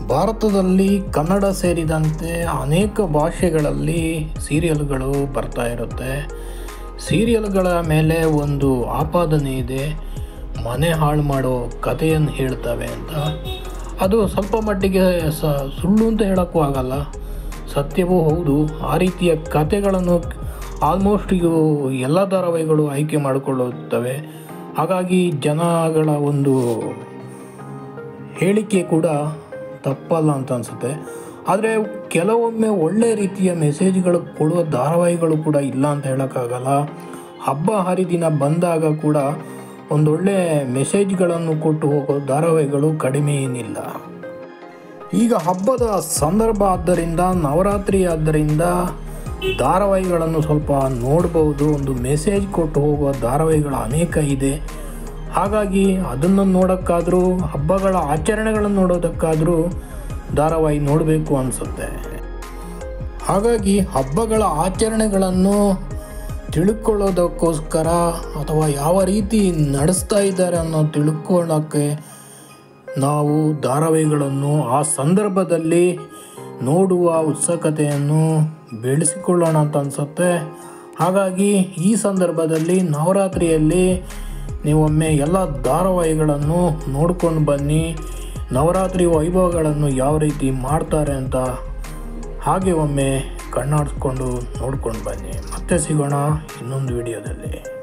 ಭಾರತದಲ್ಲಿ ಕನ್ನಡ ಸೇರಿದಂತೆ ಅನೇಕ ಭಾಷೆಗಳಲ್ಲಿ ಸೀರಿಯಲ್ಗಳು ಬರ್ತಾ ಇರುತ್ತೆ ಸೀರಿಯಲ್ಗಳ ಮೇಲೆ ಒಂದು ಆಪಾದನೆ ಇದೆ ಮನೆ ಹಾಳು ಮಾಡೋ ಕಥೆಯನ್ನು ಹೇಳ್ತವೆ ಅಂತ ಅದು ಸ್ವಲ್ಪ ಮಟ್ಟಿಗೆ ಸ ಸುಳ್ಳು ಅಂತ ಹೇಳೋಕ್ಕೂ ಆಗಲ್ಲ ಸತ್ಯವೂ ಹೌದು ಆ ರೀತಿಯ ಕಥೆಗಳನ್ನು ಆಲ್ಮೋಸ್ಟ್ ಇವು ಎಲ್ಲ ಧಾರಾವಾಹಿಗಳು ಆಯ್ಕೆ ಮಾಡಿಕೊಳ್ಳುತ್ತವೆ ಹಾಗಾಗಿ ಜನಗಳ ಒಂದು ಹೇಳಿಕೆ ಕೂಡ ತಪ್ಪಲ್ಲ ಅಂತ ಅನಿಸುತ್ತೆ ಆದರೆ ಕೆಲವೊಮ್ಮೆ ಒಳ್ಳೆ ರೀತಿಯ ಮೆಸೇಜ್ಗಳು ಕೊಡುವ ಧಾರಾವಾಹಿಗಳು ಕೂಡ ಇಲ್ಲ ಅಂತ ಹೇಳೋಕ್ಕಾಗಲ್ಲ ಹಬ್ಬ ಹರಿದಿನ ಬಂದಾಗ ಕೂಡ ಒಂದೊಳ್ಳೆ ಮೆಸೇಜ್ಗಳನ್ನು ಕೊಟ್ಟು ಹೋಗೋ ಧಾರಾವಾಹಿಗಳು ಕಡಿಮೆ ಏನಿಲ್ಲ ಈಗ ಹಬ್ಬದ ಸಂದರ್ಭ ಆದ್ದರಿಂದ ನವರಾತ್ರಿ ಆದ್ದರಿಂದ ಧಾರಾವಾಹಿಗಳನ್ನು ಸ್ವಲ್ಪ ನೋಡ್ಬೋದು ಒಂದು ಮೆಸೇಜ್ ಕೊಟ್ಟು ಹೋಗುವ ಧಾರಾವಾಹಿಗಳು ಅನೇಕ ಇದೆ ಹಾಗಾಗಿ ಅದನ್ನು ನೋಡೋಕ್ಕಾದರೂ ಹಬ್ಬಗಳ ಆಚರಣೆಗಳನ್ನು ನೋಡೋದಕ್ಕಾದರೂ ಧಾರಾವಾಹಿ ನೋಡಬೇಕು ಅನಿಸುತ್ತೆ ಹಾಗಾಗಿ ಹಬ್ಬಗಳ ಆಚರಣೆಗಳನ್ನು ತಿಳ್ಕೊಳ್ಳೋದಕ್ಕೋಸ್ಕರ ಅಥವಾ ಯಾವ ರೀತಿ ನಡೆಸ್ತಾ ಇದ್ದಾರೆ ಅನ್ನೋ ತಿಳ್ಕೊಳ್ಳೋಕ್ಕೆ ನಾವು ಧಾರಾವಾಹಿಗಳನ್ನು ಆ ಸಂದರ್ಭದಲ್ಲಿ ನೋಡುವ ಉತ್ಸುಕತೆಯನ್ನು ಬೆಳೆಸಿಕೊಳ್ಳೋಣ ಅಂತ ಅನಿಸುತ್ತೆ ಹಾಗಾಗಿ ಈ ಸಂದರ್ಭದಲ್ಲಿ ನವರಾತ್ರಿಯಲ್ಲಿ ನೀವೊಮ್ಮೆ ಎಲ್ಲ ಧಾರಾವಾಹಿಗಳನ್ನು ನೋಡ್ಕೊಂಡು ಬನ್ನಿ ನವರಾತ್ರಿ ವೈಭವಗಳನ್ನು ಯಾವ ರೀತಿ ಮಾಡ್ತಾರೆ ಅಂತ ಹಾಗೆ ಒಮ್ಮೆ ಕಣ್ಣಾಡಿಸ್ಕೊಂಡು ನೋಡ್ಕೊಂಡು ಬನ್ನಿ ಮತ್ತೆ ಸಿಗೋಣ ಇನ್ನೊಂದು ವಿಡಿಯೋದಲ್ಲಿ